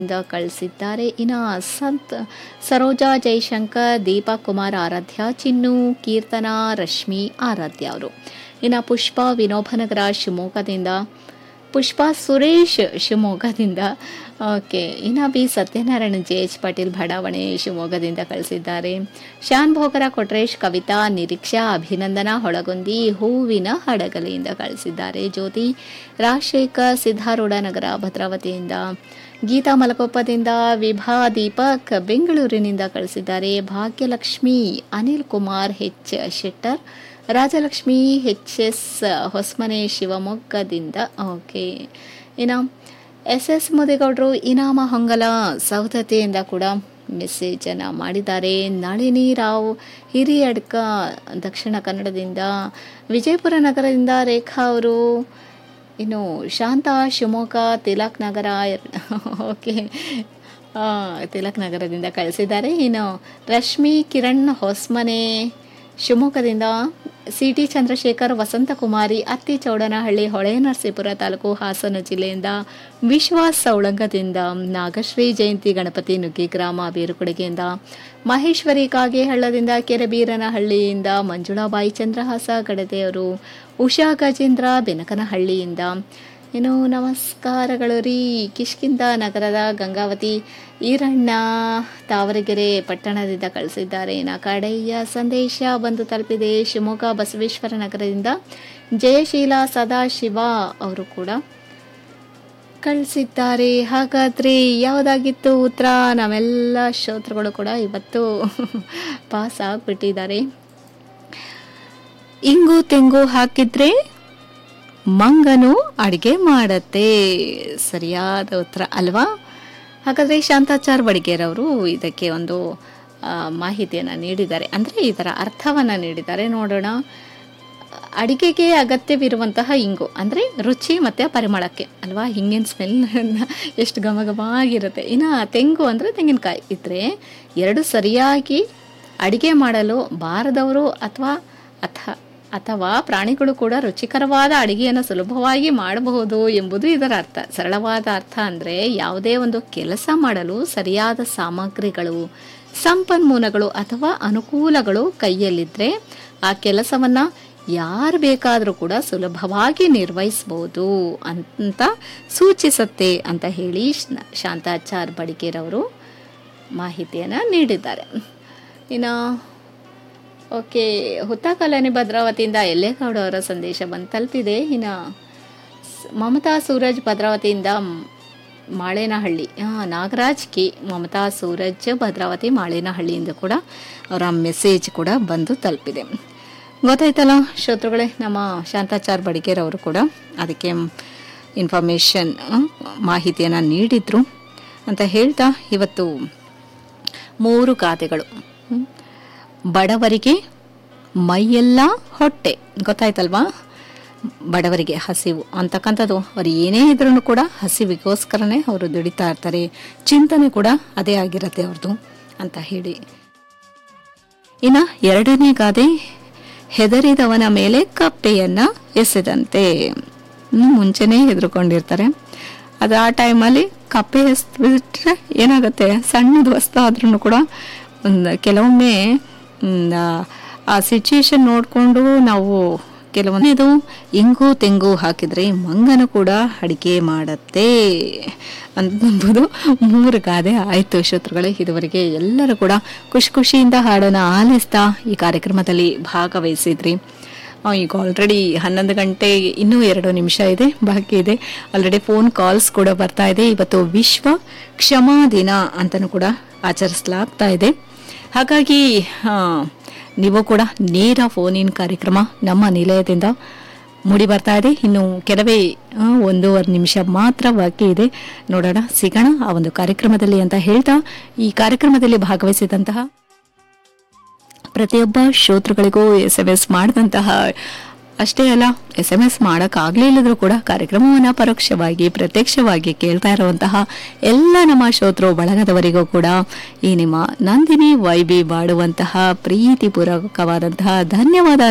ಇಂದ ಕಳಿಸಿದ್ದಾರೆ ಇನ್ನು ಸಂತ್ ಸರೋಜಾ ಜೈಶಂಕರ್ ದೀಪಾ ಕುಮಾರ್ ಆರಾಧ್ಯ ಚಿನ್ನು ಕೀರ್ತನಾ ರಶ್ಮಿ ಆರಾಧ್ಯ ಅವರು ಇನ್ನು ಪುಷ್ಪ ವಿನೋಬನಗರ ಶಿವಮೊಗ್ಗದಿಂದ ಪುಷ್ಪ ಸುರೇಶ್ ಶಿವಮೊಗ್ಗದಿಂದ ಓಕೆ ಇನ್ನು B Satyanarayana J H Patil ಬಡಾವಣೆ ಶಿವಮೊಗ್ಗದಿಂದ ಕಳಿಸಿದ್ದಾರೆ ಶಾನ್ ಭೋಗರ ಕೊಟ್ರೇಶ್ ಕವಿತಾ ನಿರೀಕ್ಷಾ ಅಭಿನಂದನಾ ಹೊಳಗುಂದಿ ಹೂವಿನ ಹಡಗಲಿಯಿಂದ ಕಳಿಸಿದ್ದಾರೆ ಜ್ಯೋತಿ ರಾಜಶೇಖರ್ ಸಿದ್ಧಾರೂಢ ನಗರ ಭದ್ರಾವತಿಯಿಂದ ಗೀತಾ ಮಲಕೊಪ್ಪದಿಂದ ವಿಭಾ ದೀಪಕ್ ಬೆಂಗಳೂರಿನಿಂದ ಕಳಿಸಿದ್ದಾರೆ Bhagyalakshmi Anil Kumar H Shettar Rajalakshmi H S Hosamane ಶಿವಮೊಗ್ಗದಿಂದ ಓಕೆ ಇನ್ನು ಎಸ್ ಎಸ್ ಮುದೇಗೌಡರು ಇನಾಮ ಹೊಂಗಲ ಸೌದತೆಯಿಂದ ಕೂಡ ಮೆಸೇಜನ್ನು ಮಾಡಿದ್ದಾರೆ ನಳಿನಿ ರಾವ್ ಹಿರಿಯಡ್ಕ ದಕ್ಷಿಣ ಕನ್ನಡದಿಂದ ವಿಜಯಪುರ ನಗರದಿಂದ ರೇಖಾ ಅವರು ಇನ್ನು ಶಾಂತ ಶಿವಮೊಗ್ಗ ತಿಲಕ್ ನಗರ ಎರ್- ಓಕೆ ಆ, ತಿಲಕ್ ನಗರದಿಂದ ಕಳಿಸಿದ್ದಾರೆ ಇನ್ನು ರಶ್ಮಿ ಕಿರಣ್ ಹೊಸ್ಮನೆ ಶಿವಮೊಗ್ಗದಿಂದ ಸಿ ಟಿ ಚಂದ್ರಶೇಖರ್ ವಸಂತಕುಮಾರಿ ಅತ್ತಿ ಚೌಡನಹಳ್ಳಿ ಹೊಳೆನರಸೀಪುರ ತಾಲೂಕು ಹಾಸನ ಜಿಲ್ಲೆಯಿಂದ ವಿಶ್ವಾಸ್ ಸೌಳಂಗದಿಂದ ನಾಗಶ್ರೀ ಜಯಂತಿ ಗಣಪತಿ ನುಗ್ಗಿ ಗ್ರಾಮ ಬೀರುಕೊಡುಗೆಯಿಂದ ಮಹೇಶ್ವರಿ ಕಾಗೇಹಳ್ಳದಿಂದ ಕೆರೆಬೀರನಹಳ್ಳಿಯಿಂದ ಮಂಜುಳಾಬಾಯಿ ಚಂದ್ರಹಾಸ ಗಡದೆಯವರು ಉಷಾ ಗಜೇಂದ್ರ ಬೆನಕನಹಳ್ಳಿಯಿಂದ ಇನ್ನು ನಮಸ್ಕಾರಗಳು ರೀ ಕಿಷ್ಕಿಂದ ನಗರದ ಗಂಗಾವತಿ ಈರಣ್ಣ ತಾವರಗೆರೆ ಪಟ್ಟಣದಿಂದ ಕಳಿಸಿದ್ದಾರೆ ಇನ್ನು ಕಡೆಯ ಸಂದೇಶ ಬಂದು ತಲುಪಿದೆ ಶಿವಮೊಗ್ಗ ಬಸವೇಶ್ವರ ನಗರದಿಂದ ಜಯಶೀಲ ಸದಾಶಿವ ಅವರು ಕೂಡ ಕಳಿಸಿದ್ದಾರೆ ಹಾಗಾದರೆ ಯಾವುದಾಗಿತ್ತು ಉತ್ತರ ನಾವೆಲ್ಲ ಶ್ರೋತೃಗಳು ಕೂಡ ಇವತ್ತು ಪಾಸ್ ಆಗಿಬಿಟ್ಟಿದ್ದಾರೆ ಇಂಗು ತೆಂಗು ಹಾಕಿದ್ರೆ ಮಂಗನು ಅಡಿಗೆ ಮಾಡತ್ತೆ ಸರಿಯಾದ ಉತ್ತರ ಅಲ್ವಾ ಹಾಗಾದರೆ ಶಾಂತಾಚಾರ್ ಬಡಿಗೇರವರು ಇದಕ್ಕೆ ಒಂದು ಆ, ಮಾಹಿತಿಯನ್ನು ನೀಡಿದ್ದಾರೆ ಅಂದರೆ ಇದರ ಅರ್ಥವನ್ನು ನೀಡಿದ್ದಾರೆ ನೋಡೋಣ ಅಡಿಗೆಗೆ ಅಗತ್ಯವಿರುವಂತಹ ಇಂಗು ಅಂದರೆ ರುಚಿ ಮತ್ತು ಪರಿಮಳಕ್ಕೆ ಅಲ್ವಾ ಹಿಂಗಿನ ಸ್ಮೆಲ್ ಎಷ್ಟು ಘಮ ಘಮ ಆಗಿರುತ್ತೆ ಇನ್ನು ತೆಂಗು ಅಂದರೆ ತೆಂಗಿನಕಾಯಿ ಇದ್ದರೆ ಎರಡು ಸರಿಯಾಗಿ ಅಡಿಗೆ ಮಾಡಲು ಬಾರದವರು ಅಥವಾ ಅಥ ಅಥವಾ ಪ್ರಾಣಿಗಳು ಕೂಡ ರುಚಿಕರವಾದ ಅಡಿಗೆಯನ್ನು ಸುಲಭವಾಗಿ ಮಾಡಬಹುದು ಎಂಬುದು ಇದರ ಅರ್ಥ ಸರಳವಾದ ಅರ್ಥ ಅಂದರೆ ಯಾವುದೇ ಒಂದು ಕೆಲಸ ಮಾಡಲು ಸರಿಯಾದ ಸಾಮಗ್ರಿಗಳು ಸಂಪನ್ಮೂಲಗಳು ಅಥವಾ ಅನುಕೂಲಗಳು ಕೈಯಲ್ಲಿದ್ದರೆ ಆ ಕೆಲಸವನ್ನು ಯಾರು ಬೇಕಾದರೂ ಕೂಡ ಸುಲಭವಾಗಿ ನಿರ್ವಹಿಸ್ಬೋದು ಅಂತ ಸೂಚಿಸುತ್ತೆ ಅಂತ ಹೇಳಿ ಶ್ನ- ಶಾಂತಾಚಾರ್ ಬಡಿಗೇರವರು ಮಾಹಿತಿಯನ್ನು ನೀಡಿದ್ದಾರೆ ಇನ್ನು ಓಕೆ ಹುತ್ತ ಕಾಲನಿ ಭದ್ರಾವತಿಯಿಂದ ಎಲ್ಲೇಗೌಡ ಅವರ ಸಂದೇಶ ಬಂದು ತಲುಪಿದೆ ಇನ್ನು ಸ್- ಮಮತಾ ಸೂರಜ್ ಭದ್ರಾವತಿಯಿಂದ ಮ್- ಮಾಳೇನಹಳ್ಳಿ ಆ, ನಾಗರಾಜ್ ಕೆ ಮಮತಾ ಸೂರಜ್ ಭದ್ರಾವತಿ ಮಾಳೇನಹಳ್ಳಿಯಿಂದ ಕೂಡ ಅವರ ಮೆಸೇಜ್ ಕೂಡ ಬಂದು ತಲುಪಿದೆ ಗೊತ್ತಾಯ್ತಲ್ಲ ಶ್ರೋತೃಗಳೇ ನಮ್ಮ ಶಾಂತಾಚಾರ್ ಬಡಿಗೇರ್ ಅವರು ಕೂಡ ಅದಕ್ಕೆ ಇನ್ಫಾರ್ಮೇಷನ್ ಮಾಹಿತಿಯನ್ನು ನೀಡಿದರು ಅಂತ ಹೇಳ್ತಾ ಇವತ್ತು ಮೂರು ಗಾದೆಗಳು ಹ್ಮ್. ಬಡವರಿಗೆ ಮೈಯೆಲ್ಲ ಹೊಟ್ಟೆ ಗೊತ್ತಾಯ್ತಲ್ವಾ ಬಡವರಿಗೆ ಹಸಿವು ಅಂತಕ್ಕಂಥದ್ದು ಅವ್ರು ಏನೇ ಇದ್ರೂ ಕೂಡ ಹಸಿವಿಗೋಸ್ಕರನೇ ಅವರು ದುಡಿತಾ ಇರ್ತಾರೆ ಚಿಂತನೆ ಕೂಡ ಅದೇ ಆಗಿರುತ್ತೆ ಅವ್ರದ್ದು ಅಂತ ಹೇಳಿ ಇನ್ನು ಎರಡನೇ ಗಾದೆ ಹೆದರಿದವನ ಮೇಲೆ ಕಪ್ಪೆಯನ್ನ ಎಸೆದಂತೆ ಹ್ಮ್, ಮುಂಚೆನೇ ಹೆದರ್ಕೊಂಡಿರ್ತಾರೆ ಅದು ಆ ಟೈಮಲ್ಲಿ ಕಪ್ಪೆ ಎಸ್ಬಿಟ್ರೆ ಏನಾಗುತ್ತೆ ಸಣ್ಣದು ವಸ್ತು ಆದ್ರೂ ಕೂಡ ಒಂದು ಕೆಲವೊಮ್ಮೆ ಮ್, ಆ- ಆ ಸಿಚುಯೇಷನ್ ನೋಡಿಕೊಂಡು ನಾವು ಕೆಲವೊಂದು ಇಂಗು ತೆಂಗು ಹಾಕಿದ್ರೆ ಮಂಗನು ಕೂಡ ಅಡಿಗೆ ಮಾಡತ್ತೆ ಅನ್ನೋದು ಮೂರು ಗಾದೆ ಆಯಿತು ಶ್ರೋತೃಗಳೇ ಇದುವರೆಗೆ ಎಲ್ಲರೂ ಕೂಡ ಖುಷಿ ಖುಷಿಯಿಂದ ಹಾಡನ್ನು ಆಲಿಸ್ತಾ ಈ ಕಾರ್ಯಕ್ರಮದಲ್ಲಿ ಭಾಗವಹಿಸಿದ್ರಿ ಆ, ಈಗ ಆಲ್ರೆಡಿ ಹನ್ನೊಂದು ಗಂಟೆ ಇನ್ನೂ ಎರಡು ನಿಮಿಷ ಇದೆ ಬಾಕಿ ಇದೆ ಆಲ್ರೆಡಿ ಫೋನ್ ಕಾಲ್ಸ್ ಕೂಡ ಬರ್ತಾ ಇದೆ ಇವತ್ತು ವಿಶ್ವ ಕ್ಷಮಾ ದಿನ ಅಂತಲೂ ಕೂಡ ಆಚರಿಸಲಾಗ್ತಾ ಇದೆ ಹಾಗಾಗಿ ಆ, ನೀವು ಕೂಡ ನೇರ ಫೋನ್ ಇನ್ ಕಾರ್ಯಕ್ರಮ ನಮ್ಮ ನಿಲಯದಿಂದ ಮೂಡಿ ಬರ್ತಾ ಇದೆ ಇನ್ನು ಕೆಲವೇ ಆ, ಒಂದೂವರೆ ನಿಮಿಷ ಮಾತ್ರ ಬಾಕಿ ಇದೆ ನೋಡೋಣ ಸಿಗೋಣ ಆ ಒಂದು ಕಾರ್ಯಕ್ರಮದಲ್ಲಿ ಅಂತ ಹೇಳ್ತಾ ಈ ಕಾರ್ಯಕ್ರಮದಲ್ಲಿ ಭಾಗವಹಿಸಿದಂತಹ ಪ್ರತಿಯೊಬ್ಬ ಶ್ರೋತೃಗಳಿಗೂ ಎಸ್ ಎಂ ಎಸ್ ಮಾಡಿದಂತಹ ಅಷ್ಟೇ ಅಲ್ಲ ಎಸ್ ಎಂ ಎಸ್ ಮಾಡೋಕ್ಕಾಗಲಿಲ್ಲದ್ರೂ ಕೂಡ ಕಾರ್ಯಕ್ರಮವನ್ನು ಪರೋಕ್ಷವಾಗಿ ಪ್ರತ್ಯಕ್ಷವಾಗಿ ಕೇಳ್ತಾ ಇರುವಂತಹ ಎಲ್ಲ ನಮ್ಮ ಶ್ರೋತೃ ಬಳಗದವರಿಗೂ ಕೂಡ ಈ ನಿಮ್ಮ ನಂದಿನಿ ವೈಬಿ ಮಾಡುವಂತಹ ಪ್ರೀತಿಪೂರ್ವಕವಾದಂತಹ ಧನ್ಯವಾದ